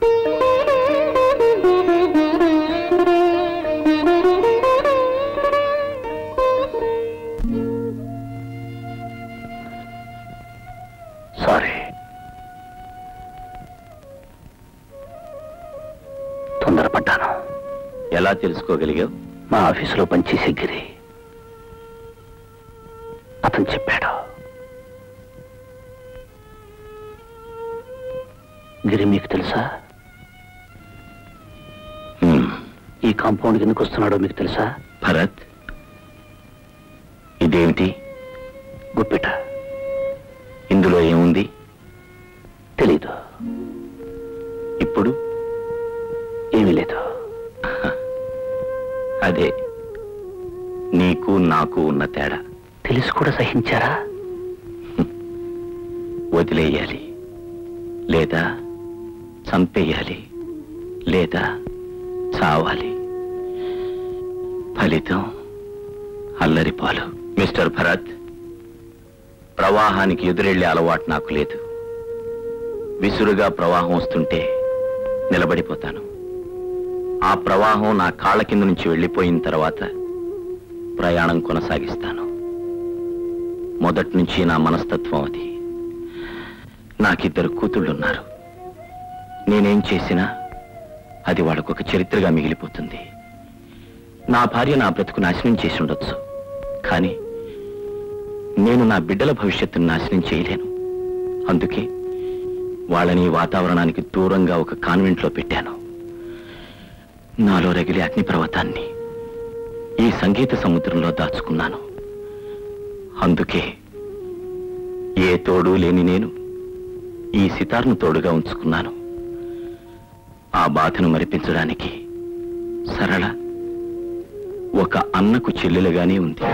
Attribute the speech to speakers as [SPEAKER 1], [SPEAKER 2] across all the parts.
[SPEAKER 1] Sorry తొందరపడ్డాను
[SPEAKER 2] ఎలా తెలుసుకోగలిగావు
[SPEAKER 1] మా ఆఫీసులో పనిచేసే గిరి అతను చెప్పాడు గిరి మీకు తెలుసా
[SPEAKER 2] హ్మ్.
[SPEAKER 1] ఈ కాంపౌండ్ ఎందుకు వస్తున్నాడో మీకు తెలుసా
[SPEAKER 2] భరత్ ఇదేమిటి
[SPEAKER 1] గుప్పిట
[SPEAKER 2] ఇందులో ఏముంది
[SPEAKER 1] తెలీదు
[SPEAKER 2] ఇప్పుడు
[SPEAKER 1] ఏమీ లేదు
[SPEAKER 2] అదే నీకు నాకు ఉన్న తేడా
[SPEAKER 1] తెలిసి కూడా సహించారా
[SPEAKER 2] వదిలేయాలి లేదా చంపేయాలి లేదా చావాలి ఫలితం అల్లరిపాలు మిస్టర్ భరత్ ప్రవాహానికి ఎదురెళ్లే అలవాటు నాకు లేదు విసురుగా ప్రవాహం వస్తుంటే నిలబడిపోతాను ఆ ప్రవాహం నా కాళ్ళ కింద నుంచి వెళ్ళిపోయిన తర్వాత ప్రయాణం కొనసాగిస్తాను మొదటి నుంచి నా మనస్తత్వం అది నాకిద్దరు కూతుళ్ళున్నారు నేనేం చేసినా అది వాళ్ళకొక చరిత్రగా మిగిలిపోతుంది నా భార్య నా బ్రతుకు నాశనం చేసి ఉండొచ్చు కానీ నేను నా బిడ్డల భవిష్యత్తును నాశనం చేయలేను అందుకే వాళ్ళని ఈ వాతావరణానికి దూరంగా ఒక కాన్వెంట్లో పెట్టాను నాలో రగిలే అగ్నిపర్వతాన్ని ఈ సంగీత సముద్రంలో దాచుకున్నాను అందుకే ఏ తోడు లేని నేను ఈ సితార్ను తోడుగా ఉంచుకున్నాను ఆ బాధను మరిపించడానికి సరళ ఒక అన్నకు చెల్లెలుగానే ఉంది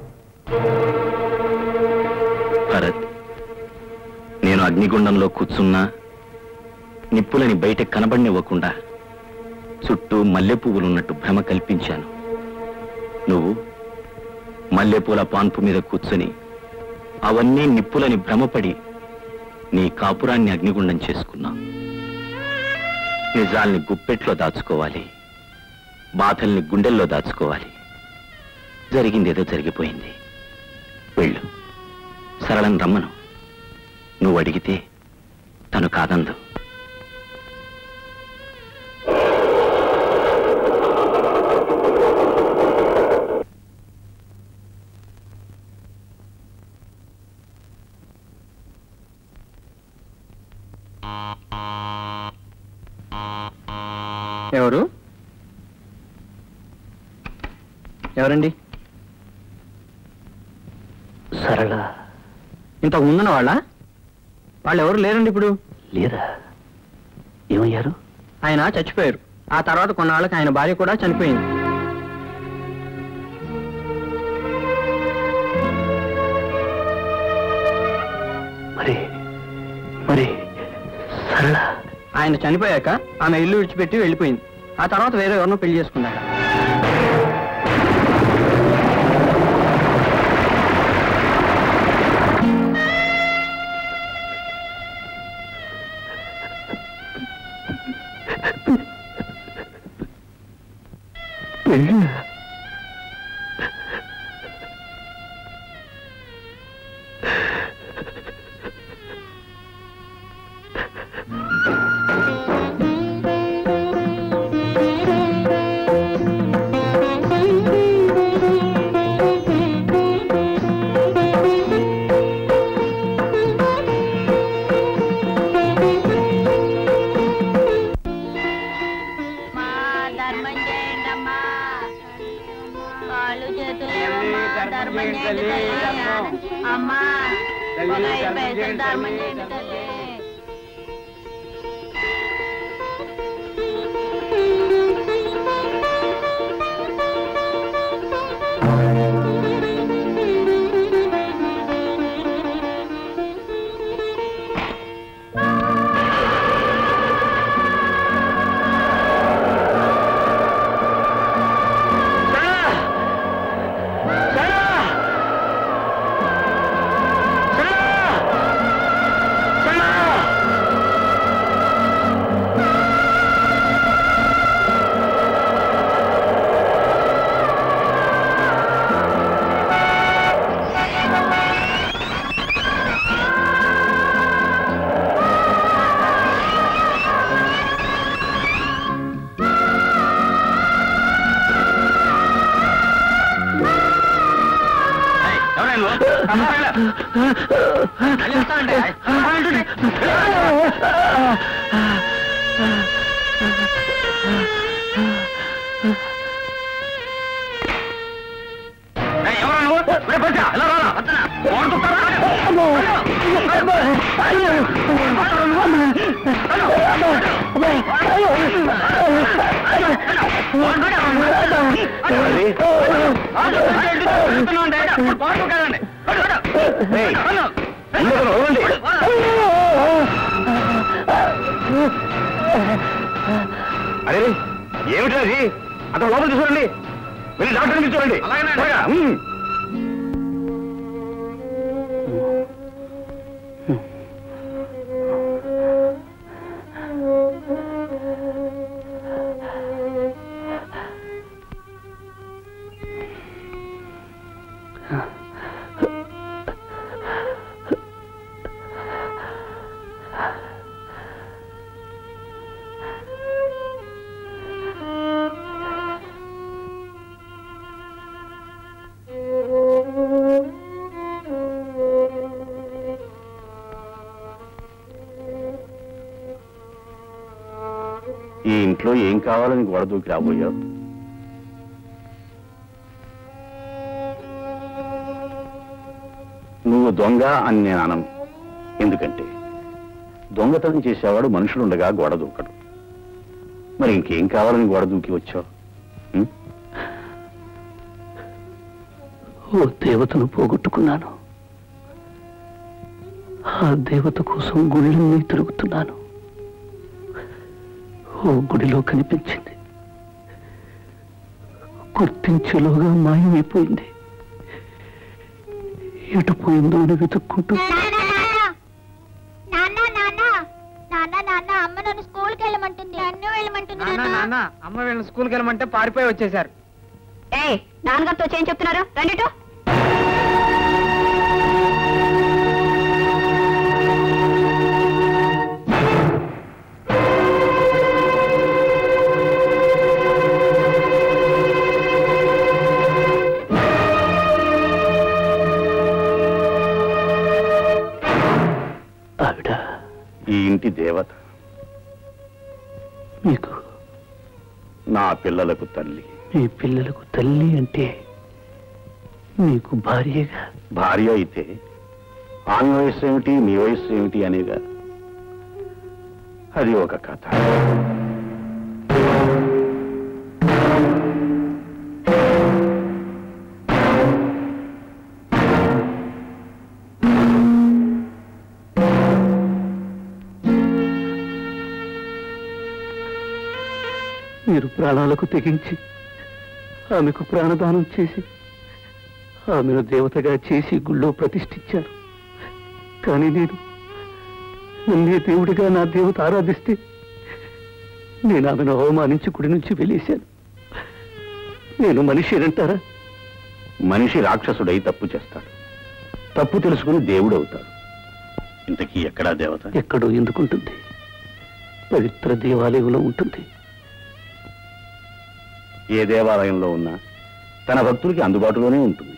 [SPEAKER 2] భరత్ నేను అగ్నిగుండంలో కూర్చున్నా నిప్పులని బయట కనబడినివ్వకుండా చుట్టూ మల్లె పువ్వులున్నట్టు భ్రమ కల్పించాను నువ్వు మల్లెపూల పాన్పు మీద కూర్చొని అవన్నీ నిప్పులని భ్రమపడి నీ కాపురాన్ని అగ్నిగుండం చేసుకున్నావు నిజాల్ని గుప్పెట్లో దాచుకోవాలి బాధల్ని గుండెల్లో దాచుకోవాలి జరిగిందేదో జరిగిపోయింది వెళ్ళు సరళం రమ్మను నువ్వు అడిగితే తను కాదందు
[SPEAKER 3] ఎవరు ఎవరండి
[SPEAKER 1] సరళ
[SPEAKER 3] ఇంతకు ముందున్న వాళ్ళ వాళ్ళు ఎవరు లేరండి ఇప్పుడు
[SPEAKER 1] లేరా ఏమయ్యారు
[SPEAKER 3] ఆయన చచ్చిపోయారు ఆ తర్వాత కొన్నాళ్ళకి ఆయన భార్య కూడా చనిపోయింది
[SPEAKER 1] మరి మరి సరళ
[SPEAKER 3] ఆయన చనిపోయాక ఆమె ఇల్లు విడిచిపెట్టి వెళ్ళిపోయింది ఆ తర్వాత వేరే ఎవరినో పెళ్లి చేసుకున్నాడు
[SPEAKER 1] పెళ్ళి
[SPEAKER 4] అమ్మా, ధర్మం చేయండి అమ్మా కాళ్ళు చేతులు లేవమ్మా, ధర్మం చేయండి తల్లి. అమ్మా ఒక ఐదు పైసలు ధర్మం చేయండి తల్లి
[SPEAKER 3] సరళ
[SPEAKER 2] అరే ఏమిటి అది అతను లోపల చూడండి వెళ్ళి డాక్టర్ చూడండి త్వరగా, ఉమ్. ఈ ఇంట్లో ఏం కావాలని గొడవ దూకి రాబోయావు నువ్వు దొంగ అని నేను అనను ఎందుకంటే దొంగతనం చేసేవాడు మనుషులుండగా గోడ దూకడు మరి ఇంకేం కావాలని గోడ దూకి వచ్చావు ఉం?
[SPEAKER 1] ఓ దేవతను పోగొట్టుకున్నాను ఆ దేవత కోసం గుళ్ళన్నీ తిరుగుతున్నాను ఓ గుడిలో కనిపించింది గుర్తించేలోగా మాయమైపోయింది ఎటు పోయిందో అని వెతుక్కుంటూ
[SPEAKER 5] నాన్న నాన్న నాన్న నాన్న అమ్మ నన్ను స్కూల్కి వెళ్ళమంటుంది నన్ను వెళ్ళమంటుంది
[SPEAKER 3] నాన్న నాన్న అమ్మ వీళ్ళని స్కూల్కి వెళ్ళమంటే పారిపోయి వచ్చేసారు
[SPEAKER 5] ఏ నాన్నగారితో చేయం చెప్తున్నారు రండిటో
[SPEAKER 1] ఆవిడ
[SPEAKER 2] ఈ ఇంటి దేవత
[SPEAKER 1] మీకు
[SPEAKER 2] నా పిల్లలకు తల్లి
[SPEAKER 1] మీ పిల్లలకు తల్లి అంటే మీకు భార్యగా
[SPEAKER 2] భార్య అయితే ఆమె వయస్సు ఏమిటి మీ వయస్సు ఏమిటి అనేగా అది ఒక కథ
[SPEAKER 1] మీరు ప్రాణాలకు తెగించి ఆమెకు ప్రాణదానం చేసి ఆమెను దేవతగా చేసి గుళ్ళో ప్రతిష్ఠించారు కానీ నేను నన్నే దేవుడిగా నా దేవత ఆరాధిస్తే నేను ఆమెను అవమానించి గుడి నుంచి వెళ్ళేశాను నేను మనిషినంటారా
[SPEAKER 2] మనిషి రాక్షసుడై తప్పు చేస్తాడు తప్పు తెలుసుకుని దేవుడు అవుతాడు ఇంతకీ ఎక్కడా దేవత
[SPEAKER 1] ఎక్కడో ఎందుకుంటుంది పవిత్ర దేవాలయంలో ఉంటుంది
[SPEAKER 2] ఏ దేవాలయంలో ఉన్నా తన భక్తులకి అందుబాటులోనే ఉంటుంది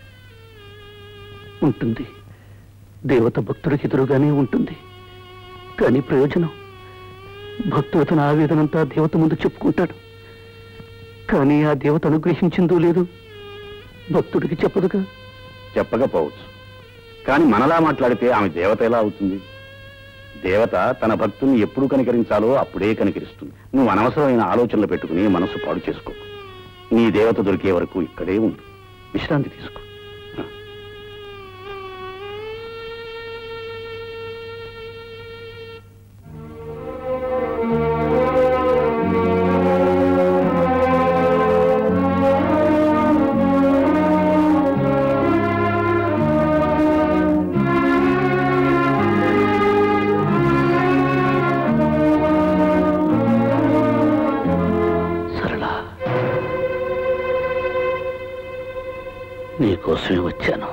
[SPEAKER 1] ఉంటుంది దేవత భక్తుడికి ఎదురుగానే ఉంటుంది కానీ ప్రయోజనం భక్తుడు తన ఆవేదనంతా దేవత ముందు చెప్పుకుంటాడు కానీ ఆ దేవత అనుగ్రహించిందో లేదో భక్తుడికి చెప్పదుగా
[SPEAKER 2] చెప్పకపోవచ్చు కానీ మనలా మాట్లాడితే ఆమె దేవత ఎలా అవుతుంది దేవత తన భక్తుల్ని ఎప్పుడు కనికరించాలో అప్పుడే కనికరిస్తుంది నువ్వు అనవసరమైన ఆలోచనలు పెట్టుకుని మనసు పాడు చేసుకో నీ దేవత దొరికే వరకు ఇక్కడే ఉండు విశ్రాంతి తీసుకో
[SPEAKER 1] సరళ నీకోసమే వచ్చాను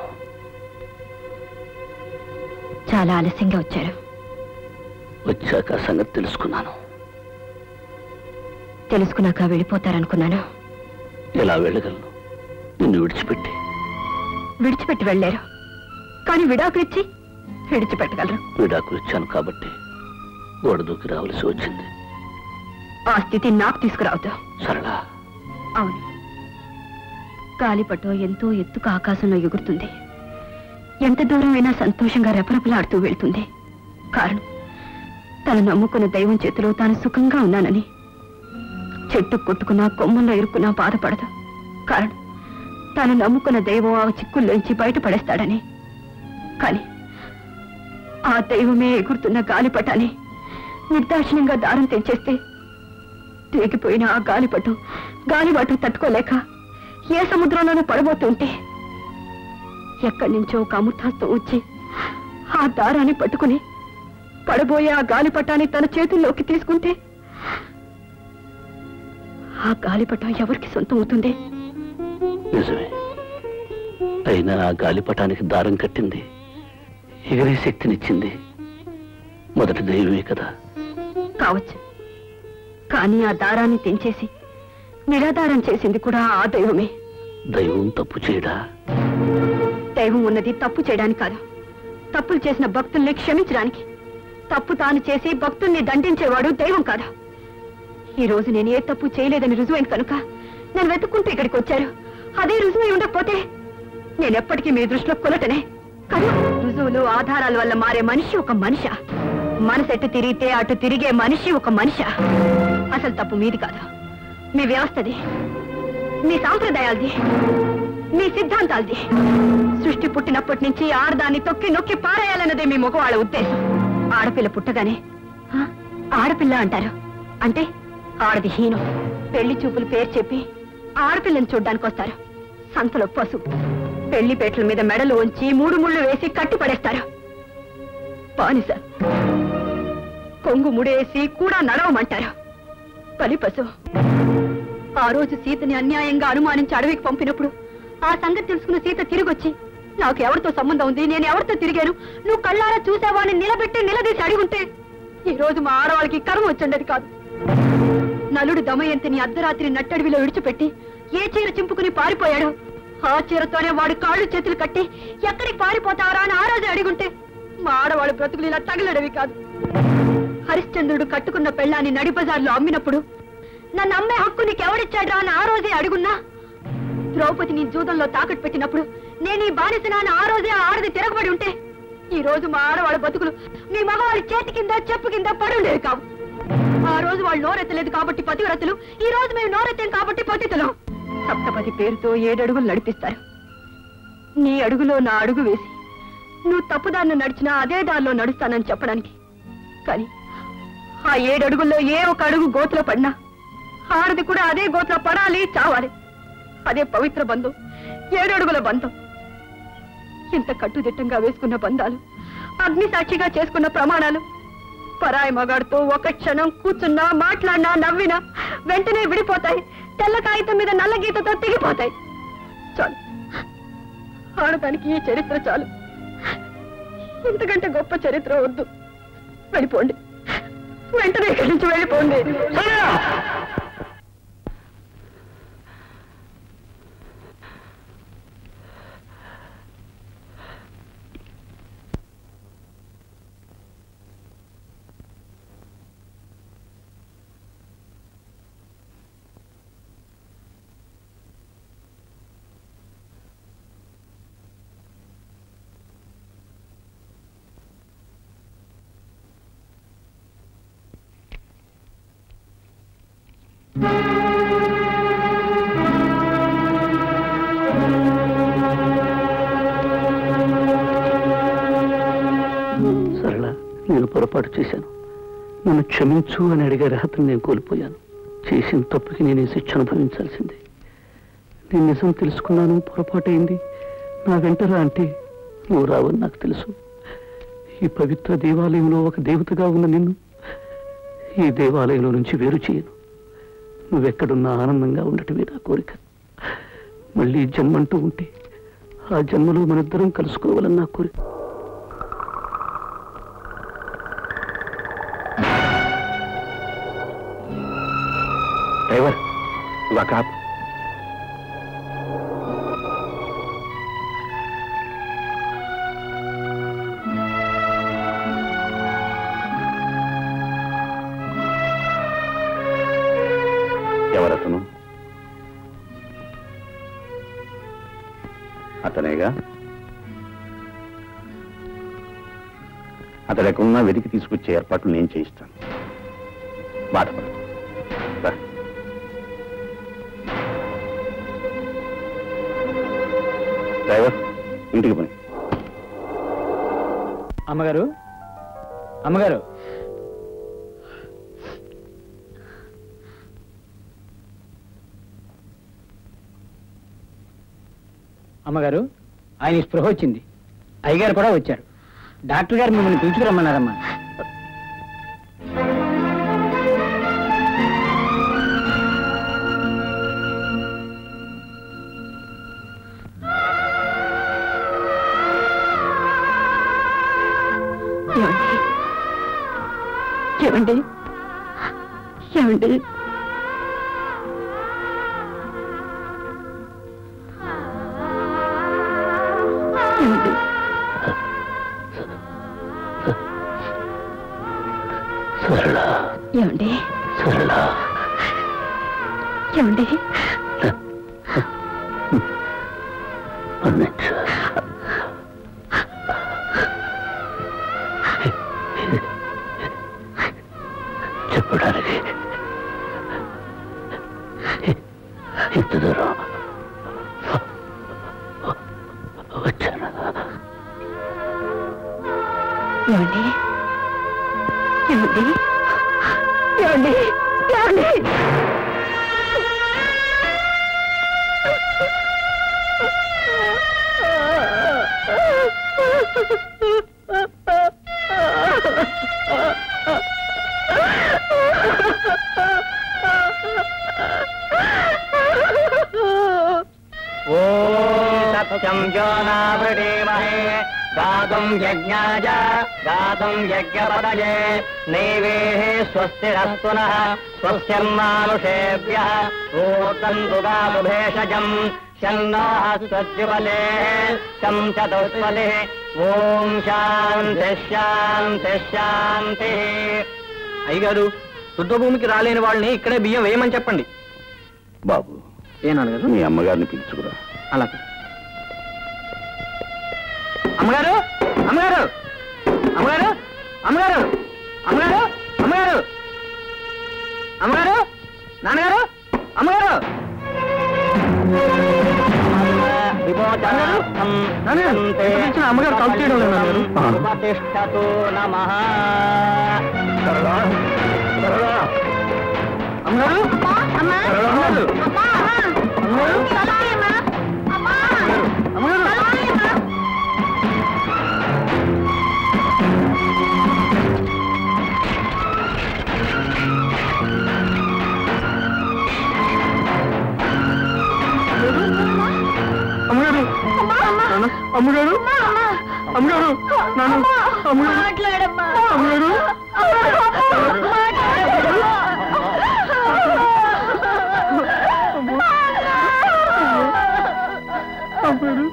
[SPEAKER 5] చాలా ఆలస్యంగా వచ్చారు
[SPEAKER 1] వచ్చాక ఆ సంగతి తెలుసుకున్నాను
[SPEAKER 5] తెలుసుకున్నాక వెళ్ళిపోతారనుకున్నాను
[SPEAKER 1] ఎలా వెళ్ళగలను నిన్ను విడిచిపెట్టి
[SPEAKER 5] విడిచిపెట్టి వెళ్ళారు
[SPEAKER 6] కానీ విడాకులు ఇచ్చి విడిచిపెట్టగలరు
[SPEAKER 1] విడాకులు ఇచ్చాను కాబట్టి గోడ దూకి రావలసి వచ్చింది
[SPEAKER 6] ఆ స్థితి నాకు తీసుకురావద్దు
[SPEAKER 1] సరళ
[SPEAKER 6] అవును గాలిపటం ఎంతో ఎత్తుకు ఆకాశంలో ఎగురుతుంది ఎంత దూరమైనా సంతోషంగా రెపరెపలాడుతూ వెళ్తుంది కారణం తను నమ్ముకున్న దైవం చేతిలో తాను సుఖంగా ఉన్నానని చెట్టు కొట్టుకున్నా కొమ్మల్లో ఇరుక్కున్నా బాధపడదు కారణం తాను నమ్ముకున్న దైవం ఆ చిక్కుల్లోంచి బయటపడేస్తాడని కానీ ఆ దైవమే ఎగురుతున్న గాలిపటాన్ని నిర్దాక్షిణ్యంగా దారం తెంచేస్తే తెగిపోయిన ఆ గాలిపటం గాలిబాటు తట్టుకోలేక ఏ సముద్రంలోనూ పడబోతుంటే ఎక్కడి నుంచో ఒక అమృతాస్తం వచ్చి ఆ దారాన్ని పట్టుకుని పడబోయే ఆ గాలిపటాన్ని తన చేతుల్లోకి తీసుకుంటే ఆ గాలిపటం ఎవరికి సొంతం అవుతుంది
[SPEAKER 1] నిజమే అయినా ఆ గాలిపటానికి దారం కట్టింది ఎగిరే శక్తినిచ్చింది మొదటి దైవమే కదా
[SPEAKER 6] కావచ్చు కానీ ఆ దారాన్ని తెంచేసి నిరాధారం చేసింది కూడా ఆ దైవమే
[SPEAKER 1] దైవం తప్పు చేయడా
[SPEAKER 6] దైవం ఉన్నది తప్పు చేయడానికి కాదు తప్పులు చేసిన భక్తుల్ని క్షమించడానికి తప్పు తాను చేసి భక్తుల్ని దండించేవాడు దైవం కాదు ఈ రోజు నేను ఏ తప్పు చేయలేదని రుజువైంది కనుక నేను వెతుక్కుంటూ ఇక్కడికి వచ్చారు అదే రుజువై ఉండకపోతే నేను ఎప్పటికీ మీ దృష్టిలో కొలటనే కదా రుజువులు ఆధారాల వల్ల మారే మనిషి ఒక మనిష మనసు ఎటు తిరిగితే అటు తిరిగే మనిషి ఒక మనిష అసలు తప్పు మీది కాదు మీ వ్యవస్థది మీ సాంప్రదాయాలది మీ సిద్ధాంతాలది సృష్టి పుట్టినప్పటి నుంచి ఆడదాన్ని తొక్కి నొక్కి పారేయాలన్నదే మీ మగవాళ్ళ ఉద్దేశం ఆడపిల్ల పుట్టగానే "ఆ, ఆడపిల్ల అంటారు అంటే ఆడది హీనం పెళ్లి చూపులు పేరు చెప్పి ఆడపిల్లని చూడ్డానికి వస్తారు సంతలో పశు పెళ్లి పేట్ల మీద మెడలు ఉంచి మూడు ముళ్ళు వేసి కట్టి పడేస్తారు బానిస కొంగు ముడేసి కూడా నడవమంటారు బలి పశు ఆ రోజు సీతని అన్యాయంగా అనుమానించి అడవికి పంపినప్పుడు ఆ సంగతి తెలుసుకున్న సీత తిరిగొచ్చి నాకు ఎవరితో సంబంధం ఉంది నేను ఎవరితో తిరిగాను నువ్వు కళ్ళారా చూసావా అని నిలబెట్టి నిలదీసి అడిగుంటే ఈ రోజు మా ఆడవాళ్ళకి కర్మ వచ్చుండేది కాదు నలుడు దమయంతిని అర్ధరాత్రి నట్టడివిలో విడిచిపెట్టి ఏ చీర చింపుకుని పారిపోయాడు ఆ చీరతోనే వాడి కాళ్ళు చేతులు కట్టి ఎక్కడికి పారిపోతావరా అని ఆ రోజే అడిగుంటే మా ఆడవాళ్ళ బ్రతుకులు ఇలా తగలడవి కాదు హరిశ్చంద్రుడు కట్టుకున్న పెళ్ళాన్ని నడిబజార్లో అమ్మినప్పుడు నన్ను అమ్మే హక్కు నీకు ఎవడిచ్చాడ్రా అని ఆ రోజే అడుగున్నా ద్రౌపదిని జూదంలో తాకట్టు పెట్టినప్పుడు నేను ఈ బానిసనా అని ఆ రోజే ఆ ఆడది తిరగబడి ఉంటే ఈ రోజు మా ఆడవాళ్ళ బతుకులు మీ మగవాళ్ళ చేతి కింద చెప్పు కింద పడి ఉండేవి కావు ఆ రోజు వాళ్ళు నోరెత్తలేదు కాబట్టి పతివ్రతలు ఈ రోజు మేము నోరెత్తాం కాబట్టి పతితులం సప్తపతి పేరుతో ఏడడుగులు నడిపిస్తారు నీ అడుగులో నా అడుగు వేసి నువ్వు తప్పుదారిని నడిచినా అదే దారిలో నడుస్తానని చెప్పడానికి కానీ ఆ ఏడడుగుల్లో ఏ ఒక అడుగు గోతులో పడినా ఆడది కూడా అదే గోతులో పడాలి చావాలి అదే పవిత్ర బంధం ఏడడుగుల బంధం ఇంత కట్టుదిట్టంగా వేసుకున్న బంధాలు అగ్ని సాక్షిగా చేసుకున్న ప్రమాణాలు పరాయి మగాడితో ఒక క్షణం కూర్చున్నా మాట్లాడినా నవ్వినా వెంటనే విడిపోతాయి తెల్ల కాగితం మీద నల్ల గీతతో తెగిపోతాయి చాలు ఆడదానికి ఈ చరిత్ర చాలు ఇంతకంటే గొప్ప చరిత్ర వద్దు వెళ్ళిపోండి వెంటనే ఇక్కడి నుంచి వెళ్ళిపోండి
[SPEAKER 1] సరళ నేను పొరపాటు చేశాను నన్ను క్షమించు అని అడిగే అర్హతను నేను కోల్పోయాను చేసిన తప్పుకి నేను ఈ శిక్ష అనుభవించాల్సిందే నేను నిజం తెలుసుకున్నాను పొరపాటైంది నా వెంటరా అంటే నువ్వు రావని నాకు తెలుసు ఈ పవిత్ర దేవాలయంలో ఒక దేవతగా ఉన్న నిన్ను ఈ దేవాలయంలో నుంచి వేరు చేయను నువ్వెక్కడున్నా ఆనందంగా ఉండటమే నా కోరిక మళ్ళీ జన్మంటూ ఉంటే ఆ జన్మలో మనిద్దరం కలుసుకోవాలని నా కోరిక
[SPEAKER 2] డ్రైవర్ ఇలా కాపు అతనేగా అతడు ఎక్కడున్నా వెతికి తీసుకొచ్చే ఏర్పాట్లు నేను చేయిస్తాను బాధపడు రా. డ్రైవర్ ఇంటికి పని
[SPEAKER 3] అమ్మగారు అమ్మగారు అమ్మగారు ఆయన స్పృహ వచ్చింది అయ్యగారు కూడా వచ్చారు డాక్టర్ గారు మిమ్మల్ని పిలుచుకురమ్మన్నారమ్మా
[SPEAKER 6] ఏమండి ఏమండి ఏమండి ఏమండి
[SPEAKER 1] సరళ
[SPEAKER 6] ఏమండి
[SPEAKER 1] సరళ
[SPEAKER 6] ఏమండి
[SPEAKER 1] మన్నించు చెప్పడానికి ఇంత దూరం వచ్చాను
[SPEAKER 6] ఏమండి ఏమండి ఏమండి ఏమండి
[SPEAKER 3] ఓం సత్యం జ్యోనావృణీమహే గాతుం యజ్ఞాయ గాతుం యజ్ఞపదయే నైవేహే స్వస్తిరస్తు నః స్వస్తిర్మానుషేభ్యः ఊర్తంతు గాముభేషజం శన్నో స్వస్తిబలే శం చతుస్వలే ఓం శాంతి శాంతి శాంతి అయ్యగారు శుద్ధ భూమికి రాలేని వాళ్ళని ఇక్కడే బియ్యం వేయమని చెప్పండి
[SPEAKER 2] బాబు
[SPEAKER 3] ఏ నాన్నగారు
[SPEAKER 2] మీ అమ్మగారిని పిలుచుకురా
[SPEAKER 3] అలాగే అమ్మగారు అమ్మగారు అమ్మగారు అమ్మగారు అమ్మగారు అమ్మగారు అమ్మగారు నాన్నగారు అమ్మగారు అమ్మగారు కౌంట్ చేయడం లేదు నాన్నగారు ఉపతిష్టతు నమః అమ్మగారు అమ్మగారు అమ్మగారు అమ్మగారు నాన్న, అమ్మగారు అమ్మగారు నాన్న అమ్మగారు
[SPEAKER 5] మాట్లాడమ్మా
[SPEAKER 3] అమ్మగారు అమ్మగారు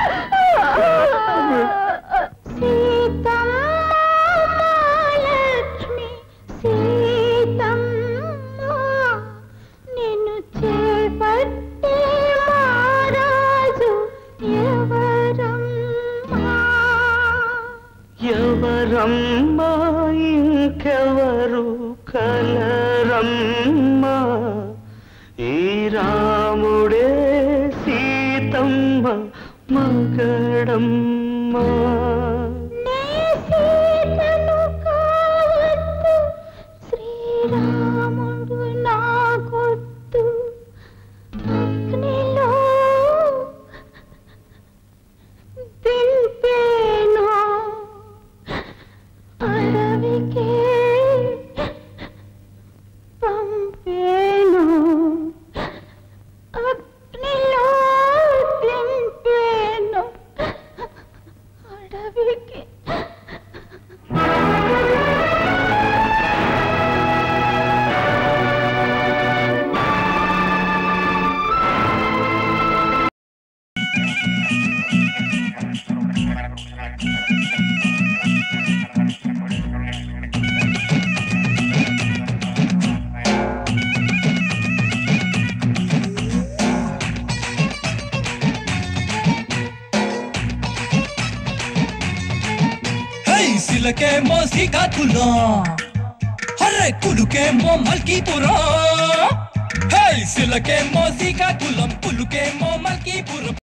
[SPEAKER 5] సీతమ్మ సీతమ్మ నిన్ను చేపట్టే మహారాజు ఎవరమ్మా
[SPEAKER 1] ఎవరమ్మా ఇంకెవరు కలరమ్మా ఈ రాముడే సీతమ్మ మగడమ్మా
[SPEAKER 5] నీ సీతను కావద్దు శ్రీరాముడు నాకొద్దు అగ్నిలో దింపేను అడవికే పంపేను అగ్నిలో దింపేను
[SPEAKER 7] సిలకేమో శ్రీకాకుళం హర్రే కులుకేమో మల్కీపురం హే సిలకేమో శ్రీకాకుళం పులుకేమో మల్కీపురం